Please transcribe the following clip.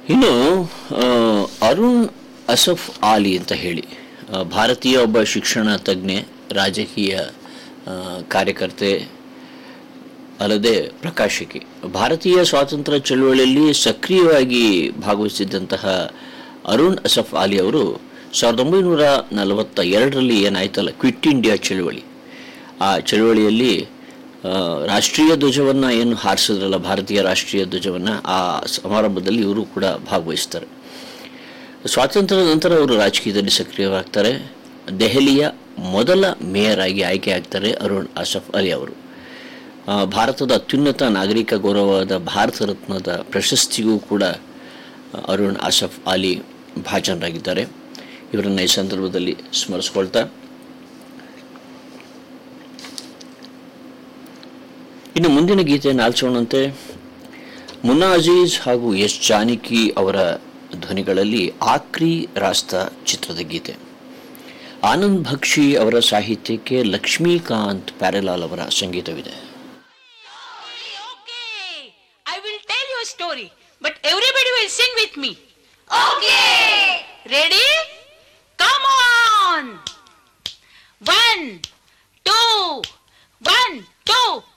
ಇನ್ನು ಆ, ಅರುಣ್ ಅಸಫ್ ಆಲಿ ಅಂತ ಹೇಳಿ ಆ, ಭಾರತೀಯ ಒಬ್ಬ ಶಿಕ್ಷಣ ತಜ್ಞೆ ರಾಜಕೀಯ ಆ, ಕಾರ್ಯಕರ್ತೆ ಅಲ್ಲದೆ ಪ್ರಕಾಶಕಿ ಭಾರತೀಯ ಸ್ವಾತಂತ್ರ್ಯ ಚಳುವಳಿಯಲ್ಲಿ ಸಕ್ರಿಯವಾಗಿ ಭಾಗವಹಿಸಿದ್ದಂತಹ ಅರುಣ್ ಅಸಫ್ ಆಲಿ ಅವರು ಸಾವಿರದ ಒಂಬೈನೂರ ನಲವತ್ತ ಎರಡರಲ್ಲಿ ಏನಾಯ್ತಲ್ಲ ಕ್ವಿಟ್ ಇಂಡಿಯಾ ಚಳುವಳಿ ಆ ಚಳುವಳಿಯಲ್ಲಿ ಆ, ರಾಷ್ಟ್ರೀಯ ಧ್ವಜವನ್ನು ಏನು ಹಾರಿಸಿದ್ರಲ್ಲ ಭಾರತೀಯ ರಾಷ್ಟ್ರೀಯ ಧ್ವಜವನ್ನು ಆ ಸಮಾರಂಭದಲ್ಲಿ ಇವರು ಕೂಡ ಭಾಗವಹಿಸ್ತಾರೆ ಸ್ವಾತಂತ್ರ್ಯದ ನಂತರ ಅವರು ರಾಜಕೀಯದಲ್ಲಿ ಸಕ್ರಿಯವಾಗ್ತಾರೆ ದೆಹಲಿಯ ಮೊದಲ ಮೇಯರ್ ಆಗಿ ಆಯ್ಕೆ ಆಗ್ತಾರೆ ಅರುಣ್ ಅಸಫ್ ಅಲಿ ಅವರು ಆ, ಭಾರತದ ಅತ್ಯುನ್ನತ ನಾಗರಿಕ ಗೌರವವಾದ ಭಾರತ ರತ್ನದ ಪ್ರಶಸ್ತಿಗೂ ಕೂಡ ಅರುಣ್ ಅಸಫ್ ಅಲಿ ಭಾಜನರಾಗಿದ್ದಾರೆ ಇವರನ್ನು ಈ ಸಂದರ್ಭದಲ್ಲಿ ಸ್ಮರಿಸ್ಕೊಳ್ತಾ ಇನ್ನು ಮುಂದಿನ ಗೀತೆಯನ್ನು ಆಲಿಸೋಣಂತೆ ಮುನ್ನಾ ಅಜೀಜ್ ಹಾಗೂ ಎಸ್ ಜಾನಕಿ ಅವರ ಧ್ವನಿಗಳಲ್ಲಿ ಆಕ್ರಿ ರಾಸ್ತಾ ಚಿತ್ರದ ಗೀತೆ ಆನಂದ್ ಭಕ್ಷಿ ಅವರ ಸಾಹಿತ್ಯಕ್ಕೆ ಲಕ್ಷ್ಮೀಕಾಂತ್ ಪ್ಯಾರೆಲಾಲ್ ಅವರ ಸಂಗೀತವಿದೆ Okay, I will tell you a story, but everybody will sing with me. Okay. Ready? Come on! One, two, one, two,